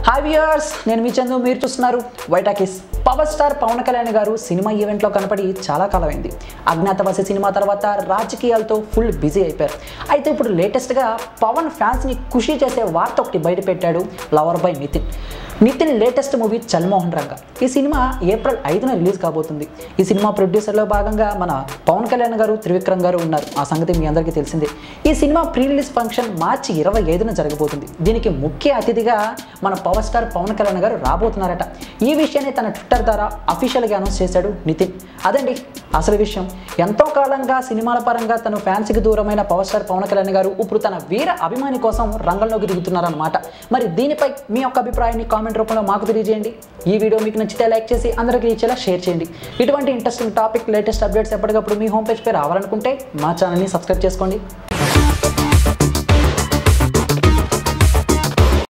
hi viewers నేను మీ చందు మీరు చూస్తున్నారు వైటాకిస్ power star Pawan Kalyan garu cinema ఈవెంట్లో కనపడి చాలా కాలమైంది అజ్ఞాతవాసి సినిమా తర్వాత రాజకీయాలతో ఫుల్ బిజీ అయిపోయారు అయితే ఇప్పుడు లేటెస్ట్గా పవన్ ఫ్యాన్స్ని ఖుషి చేసే వార్త ఒకటి బయట పెట్టాడు lover by Nitin Nitin latest movie Chal Mohan రంగ ఈ సినిమా ఏప్రిల్ ఐదున రిలీజ్ కాబోతుంది ఈ సినిమా ప్రొడ్యూసర్లో భాగంగా మన పవన్ కళ్యాణ్ గారు త్రివిక్రమ్ గారు ఉన్నారు ఆ సంగతి మీ అందరికీ తెలిసిందే ఈ సినిమా ప్రీ రిలీజ్ ఫంక్షన్ మార్చి ఇరవై ఐదున జరగబోతుంది దీనికి ముఖ్య అతిథిగా మన పవర్ స్టార్ పవన్ కళ్యాణ్ గారు రాబోతున్నారట ఈ విషయాన్ని తన ట్విట్టర్ ద్వారా అఫీషియల్గా అనౌన్స్ చేశాడు నితిన్ అదండి అసలు విషయం ఎంతో కాలంగా సినిమాల పరంగా తను ఫ్యాన్స్కి దూరమైన పవర్ స్టార్ పవన్ కళ్యాణ్ గారు ఇప్పుడు తన వీర అభిమాని కోసం రంగంలోకి దిగుతున్నారన్నమాట మరి దీనిపై మీ యొక్క అభిప్రాయాన్ని కామెంట్ రూపంలో మాకు తెలియజేయండి ఈ వీడియో మీకు నచ్చితే లైక్ చేసి అందరికీ ఇచ్చేలా షేర్ చేయండి ఇటువంటి ఇంట్రెస్టింగ్ టాపిక్ లేటెస్ట్ అప్డేట్స్ ఎప్పటికప్పుడు మీ హోమ్ పేజ్పై రావాలనుకుంటే మా ఛానల్ని సబ్స్క్రైబ్ చేసుకోండి